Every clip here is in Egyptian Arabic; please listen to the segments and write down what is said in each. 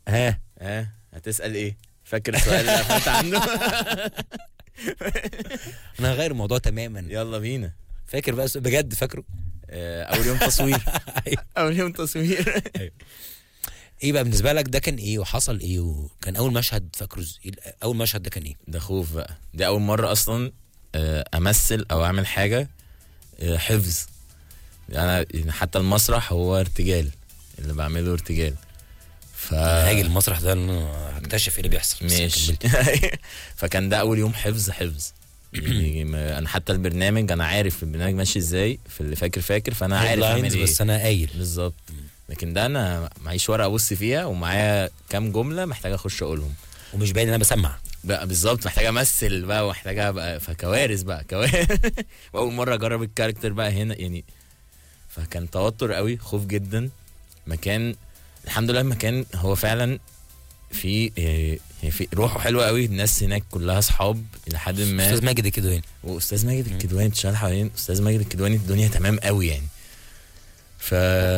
ها ها هتسال ايه فاكر السؤال اللي قفلت عنه انا هغير الموضوع تماما يلا بينا فاكر بقى السؤال- بجد فاكره آه، اول يوم تصوير أيوة. اول يوم تصوير ايه بقى بالنسبه لك ده كان ايه وحصل ايه وكان اول مشهد فاكره إز- إيه- اول مشهد ده كان ايه ده خوف بقى دي اول مره اصلا آه، امثل او اعمل حاجه آه، حفظ انا يعني حتى المسرح هو ارتجال اللي بعمله ارتجال ف انا هاجي المسرح ده أنا هكتشف ايه اللي بيحصل بس ماشي كمل. فكان ده اول يوم حفظ حفظ يعني ما- انا حتى البرنامج انا عارف البرنامج ماشي ازاي في اللي فاكر فاكر فانا عارف اعمل Headlines ايه بس انا قايل بالظبط لكن ده انا معيش ورقه ابص فيها ومعايا كام جمله محتاج اخش اقولهم ومش باين ان انا بسمع بقى بالظبط محتاج امثل بقى ومحتاج ابقى فكوارث بقى كوارث واول مره اجرب الكاركتر بقى هنا يعني فكان توتر قوي خوف جدا مكان الحمد لله المكان هو فعلا في إيه، في روحه حلوه قوي الناس هناك كلها اصحاب الى حد ما استاذ ماجد كده هنا واستاذ ماجد الكدواني بتشتغل حوالين استاذ ماجد الكدواني الدنيا تمام قوي يعني ف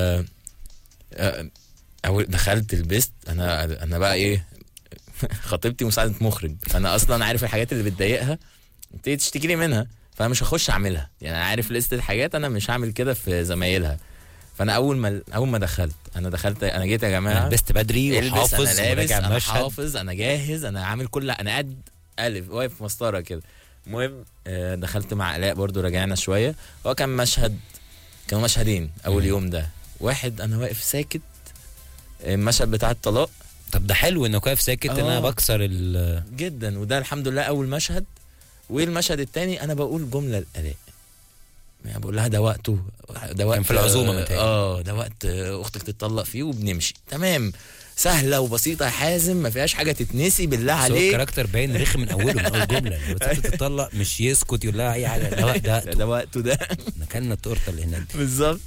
آه، اول دخلت البيست انا انا بقى ايه خطيبتي مساعده مخرج فانا اصلا عارف الحاجات اللي بتضايقها بتيجي تشتكي لي منها فانا مش هخش اعملها يعني انا عارف لست الحاجات انا مش هعمل كده في زمايلها فانا اول ما اول ما دخلت انا دخلت انا جيت يا جماعه لبست بدري البس وحافظ انا لابس وراجع انا مشهد حافظ انا جاهز انا عامل كل انا قد الف واقف مسطره كده المهم آه، دخلت مع الاء برضو رجعنا شويه هو كان مشهد كانوا مشهدين اول مم. يوم ده واحد انا واقف ساكت المشهد بتاع الطلاق طب ده حلو انك واقف ساكت ان انا آه. بكسر ال جدا وده الحمد لله اول مشهد والمشهد التاني انا بقول جمله الالاء يعني بقول لها ده وقته ده وقت في العزومة متهيألي. اه ده وقت آه، اختك تتطلق فيه وبنمشي تمام سهله وبسيطه يا حازم ما فيهاش حاجه تتنسي بالله بس هو عليك الكاركتر باين رخم من اوله من اول جمله لما تيجي تتطلق مش يسكت يقول لها اي حاجه ده ده ده, ده وقته ده احنا كلنا التورته اللي هناك دي بالظبط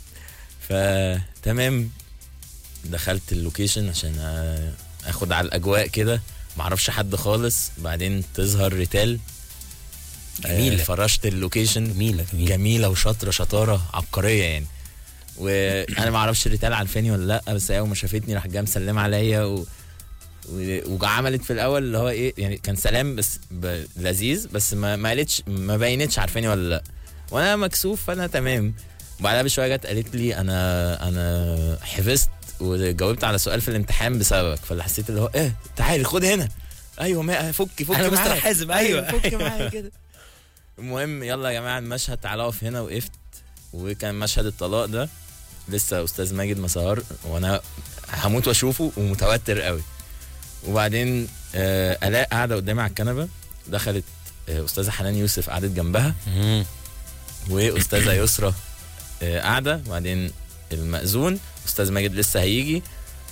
فتمام دخلت اللوكيشن عشان آه، اخد على الاجواء كده معرفش حد خالص بعدين تظهر ريتال جميلة. آه، فرشت اللوكيشن جميله جميله جميله وشاطره شطاره عبقريه يعني وانا ما اعرفش ريتال عارفاني ولا لا بس هي اول ما شافتني راح جايه مسلمه عليا و... و... وعملت في الاول اللي هو ايه يعني كان سلام بس ب... لذيذ بس ما ما قالتش ما بينتش عارفاني ولا لا وانا مكسوف فانا تمام وبعدها بشويه جت قالت لي انا انا حفظت وجاوبت على سؤال في الامتحان بسببك فاللي حسيت اللي هو ايه تعالي خد هنا ايوه ما فكي فكي أنا مستر معايا. حازم، أيوة. فكي معايا كده المهم يلا يا جماعه المشهد تعالى اقف هنا وقفت وكان مشهد الطلاق ده لسه استاذ ماجد مسهر وانا هموت واشوفه ومتوتر قوي وبعدين آه الاء قاعده قدامي على الكنبه دخلت آه استاذه حنان يوسف قعدت جنبها مم. واستاذه يسرا آه قاعده وبعدين المأذون استاذ ماجد لسه هيجي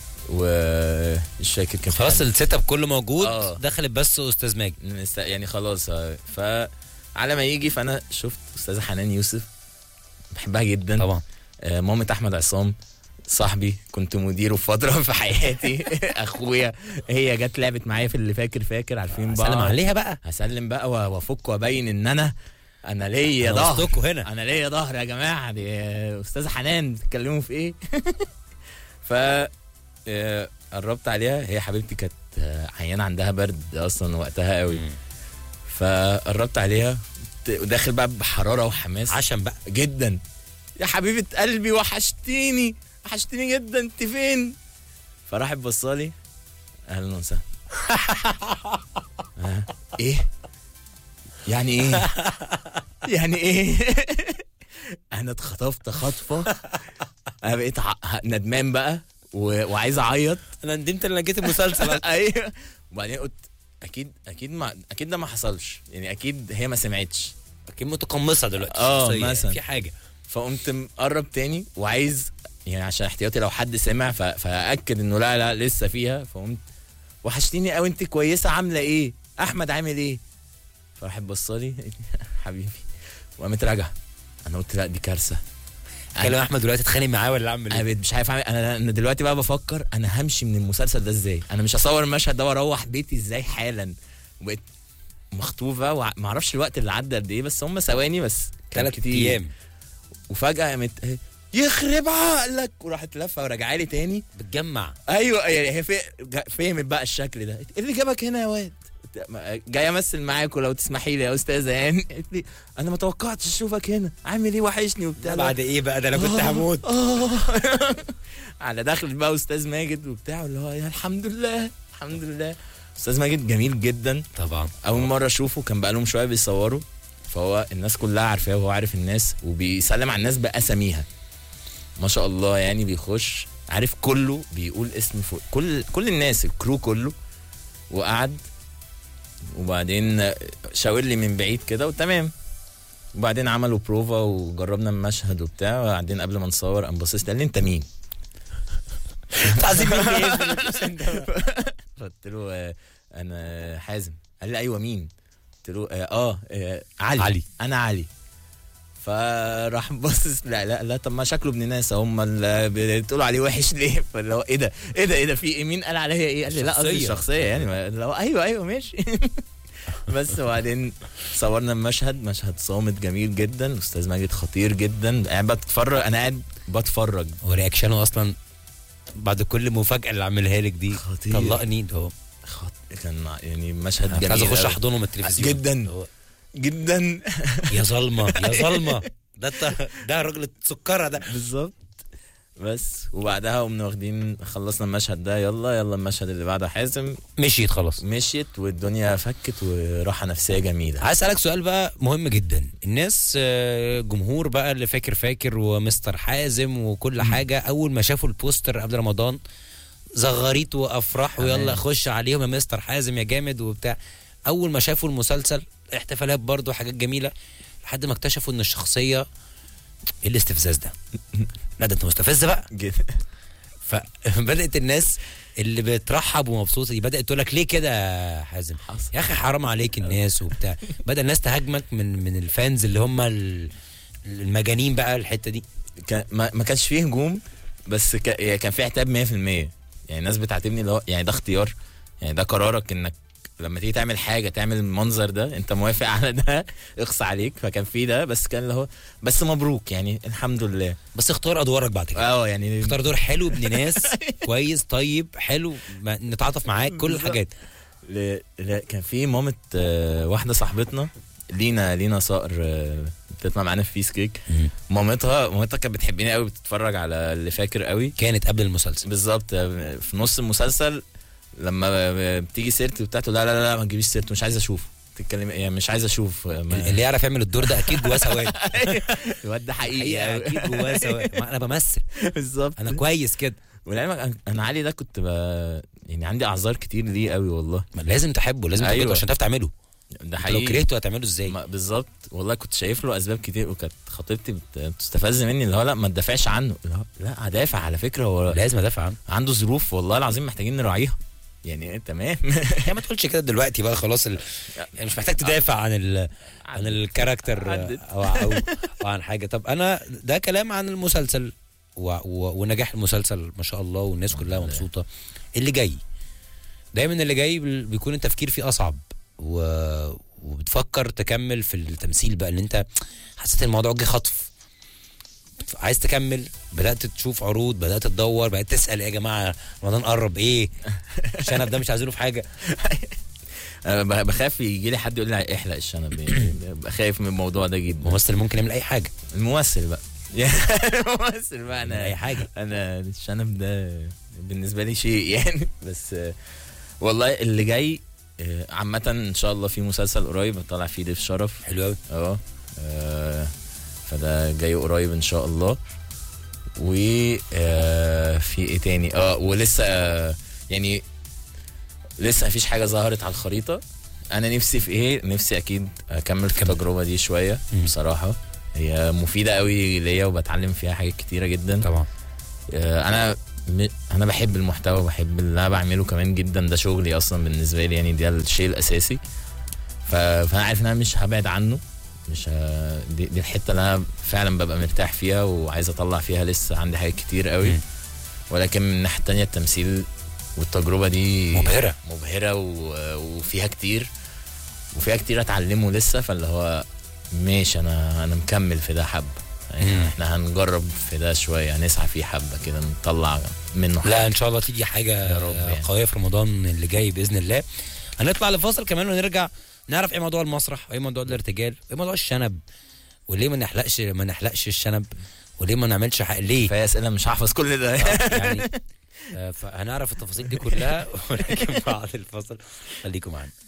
ومش فاكر كان في خلاص حد. السيت اب كله موجود آه. دخلت بس استاذ ماجد نست- يعني خلاص آه، فعلى ما يجي فانا شفت استاذه حنان يوسف بحبها جدا طبعا آه، مامة احمد عصام صاحبي كنت مديره في فتره في حياتي اخويا هي جت لعبت معايا في اللي فاكر فاكر عارفين بعض سلم عليها بقى هسلم بقى و- وافك وابين ان انا انا ليا أنا ظهر وسطكوا هنا انا ليا ظهر يا جماعه دي آه، استاذه حنان بتتكلموا في ايه ف آه، قربت عليها هي حبيبتي كانت آه، عيانه عندها برد اصلا وقتها قوي مم. فقربت عليها ت- وداخل بقى بحراره وحماس عشان بقى جدا يا حبيبه قلبي وحشتيني وحشتيني جدا انت فين فراحت بصالي اهلا وسهلا آه، ايه يعني ايه يعني ايه انا اتخطفت خطفه انا بقيت ع- ندمان بقى و... وعايز اعيط انا ندمت ان انا جيت المسلسل ايوه وبعدين قلت اكيد اكيد ما اكيد ده ما حصلش يعني اكيد هي ما سمعتش اكيد متقمصه دلوقتي آه، الشخصية. مثلا. في حاجه فقمت مقرب تاني وعايز يعني عشان احتياطي لو حد سمع ف... فاكد انه لا لا لسه فيها فقمت وحشتيني قوي انت كويسه عامله ايه احمد عامل ايه فراحت بصالي حبيبي وقامت راجعه انا قلت لا دي كارثه كلم احمد دلوقتي اتخانق معاه ولا اعمل انا ايه بقيت مش عارف اعمل انا انا دلوقتي بقى بفكر انا همشي من المسلسل ده ازاي انا مش هصور المشهد ده واروح بيتي ازاي حالا وبقيت مخطوف بقى وع- معرفش الوقت اللي عدى قد ايه بس هم ثواني بس كان ثلاث كتير. ايام وفجاه قامت إيه، يخرب عقلك وراحت لفه وراجعه لي تاني بتجمع ايوه يعني هي في- جا- فهمت بقى الشكل ده ايه اللي جابك هنا يا واد جاي امثل معاكم لو تسمحي لي يا استاذه يعني قالت لي انا ما توقعتش اشوفك هنا عامل ايه وحشني وبتاع بعد ايه بقى ده انا كنت آه، هموت آه. على دخل بقى استاذ ماجد وبتاع اللي هو يا الحمد لله الحمد لله استاذ ماجد جميل جدا طبعا اول مره اشوفه كان بقالهم شويه بيصوروا فهو الناس كلها عارفاه وهو عارف الناس وبيسلم على الناس باساميها ما شاء الله يعني بيخش عارف كله بيقول اسم فوق كل كل الناس الكرو كله وقعد وبعدين شاور لي من بعيد كده وتمام وبعدين عملوا بروفا وجربنا المشهد وبتاع وبعدين قبل ما نصور قام باصص لي قال لي انت مين؟ عايزين مين بيقفل الإنسان ده بقى؟ قلت له آه، انا حازم قال لي ايوه مين قلت له اه, آه, آه علي علي. انا علي فراح باصص لا لا لا طب ما شكله ابن ناس هم اللي بتقولوا عليه وحش ليه فاللي هو ايه ده ايه ده ايه ده في ايه مين قال عليا ايه قال لي لا قصدي شخصية. الشخصيه يعني ما- اللي هو ايوه ايوه ماشي بس وبعدين صورنا المشهد مشهد صامت جميل جدا استاذ ماجد خطير جدا قاعد بتفرج انا قاعد بتفرج ورياكشنه اصلا بعد كل مفاجاه اللي عاملها لك دي خطير. طلقني ده هو خط... كان يعني مشهد أنا جميل عايز اخش أوي. احضنه من التلفزيون جدا. هو جدا يا ظلمه يا ظلمه ده الت- ده الراجل السكره ده بالظبط بس وبعدها قمنا واخدين خلصنا المشهد ده يلا يلا المشهد اللي بعده حازم مشيت خلاص مشيت والدنيا فكت وراحه نفسيه جميله عايز اسالك سؤال بقى مهم جدا الناس آه، جمهور بقى اللي فاكر فاكر ومستر حازم وكل حاجه اول ما شافوا البوستر قبل رمضان زغريت وافراح ويلا تمام. خش عليهم يا مستر حازم يا جامد وبتاع اول ما شافوا المسلسل احتفالات برضو حاجات جميله لحد ما اكتشفوا ان الشخصيه ايه الاستفزاز ده لا ده انت مستفز بقى جدا فبدات الناس اللي بترحب ومبسوطه دي بدات تقول لك ليه كده يا حازم حصل يا اخي حرام عليك الناس وبتاع بدا الناس تهاجمك من من الفانز اللي هم ال- المجانين بقى الحته دي كان ما, ما كانش فيه هجوم بس ك... يعني كان فيه عتاب 100% يعني الناس بتعاتبني اللي هو يعني ده اختيار يعني ده قرارك انك لما تيجي تعمل حاجه تعمل المنظر ده انت موافق على ده اخص عليك فكان في ده بس كان اللي هو بس مبروك يعني الحمد لله بس اختار ادوارك بعد كده اه يعني اختار دور حلو ابن ناس كويس طيب حلو ما نتعاطف معاك كل بالظبط. الحاجات ل... ل... كان في مامة آه، واحده صاحبتنا لينا لينا صقر آه، بتطلع معانا في فيس كيك مامتها مامتها كانت بتحبني قوي بتتفرج على اللي فاكر قوي كانت قبل المسلسل بالظبط آه، في نص المسلسل لما بتيجي سيرتي وبتاع تقول لا لا لا ما تجيبيش سيرته مش عايز اشوفه تتكلم يعني مش عايز اشوف آه، ما- اللي يعرف يعمل الدور ده اكيد جواه سواد الواد ده حقيقي حقيقه أوي. اكيد جواه سواد ما انا بمثل بالظبط انا كويس كده ولعلمك أنا- انا علي ده كنت ب... يعني عندي اعذار كتير ليه قوي والله ما لازم تحبه لازم أيوة. تحبه عشان تعرف تعمله ده أنت لو حقيقي كرهته هتعمله ازاي ما- بالظبط والله كنت شايف له اسباب كتير وكانت خطيبتي بت- بتستفز مني اللي هو لا ما تدافعش عنه اللي هو لا هدافع على فكره هو لازم ادافع عنه عنده ظروف والله العظيم محتاجين نراعيها يعني إيه، تمام يا ما تقولش كده دلوقتي بقى خلاص ال... يعني مش محتاج تدافع عن ال... عن الكاركتر عدت. أو, أو, او عن حاجه طب انا ده كلام عن المسلسل و... و... ونجاح المسلسل ما شاء الله والناس كلها مبسوطه اللي جاي دايما اللي جاي بال- بيكون التفكير فيه اصعب و... وبتفكر تكمل في التمثيل بقى ان انت حسيت الموضوع جه خطف عايز تكمل بدات تشوف عروض بدات تدور بدات تسال يا جماعه رمضان قرب ايه الشنب ده مش عايزينه في حاجه أنا ب- بخاف يجي لي حد يقول لي احلق الشنب يعني بخاف من الموضوع ده جدا ممثل ممكن يعمل اي حاجه الممثل بقى الممثل بقى يعمل انا اي حاجه انا الشنب ده بالنسبه لي شيء يعني بس آه، والله اللي جاي آه، عامة ان شاء الله في مسلسل قريب هطلع فيه ضيف شرف حلو قوي اه آه، فده جاي قريب ان شاء الله و آه، في ايه تاني اه ولسه آه، يعني لسه مفيش حاجه ظهرت على الخريطه انا نفسي في ايه نفسي اكيد اكمل في كمل. التجربه دي شويه مم. بصراحه هي مفيده قوي ليا وبتعلم فيها حاجات كتيره جدا طبعا آه، انا م... انا بحب المحتوى بحب اللي انا بعمله كمان جدا ده شغلي اصلا بالنسبه لي يعني ده الشيء الاساسي ف... فانا عارف ان انا مش هبعد عنه مش ه... دي, دي الحته اللي انا فعلا ببقى مرتاح فيها وعايز اطلع فيها لسه عندي حاجات كتير قوي مم. ولكن من الناحيه التانيه التمثيل والتجربه دي مبهره مبهره و... وفيها كتير وفيها كتير اتعلمه لسه فاللي هو ماشي انا انا مكمل في ده حبه يعني احنا هنجرب في ده شويه هنسعى فيه حبه كده نطلع منه لا حاجه ان شاء الله تيجي حاجه يا رب يعني. قويه في رمضان اللي جاي باذن الله هنطلع لفاصل كمان ونرجع نعرف ايه موضوع المسرح وايه موضوع الارتجال وايه موضوع الشنب وليه ما نحلقش ما نحلقش الشنب وليه ما نعملش حق ليه فهي اسئله مش هحفظ كل ده آه، يعني آه، فهنعرف التفاصيل دي كلها ولكن بعد الفصل خليكم معانا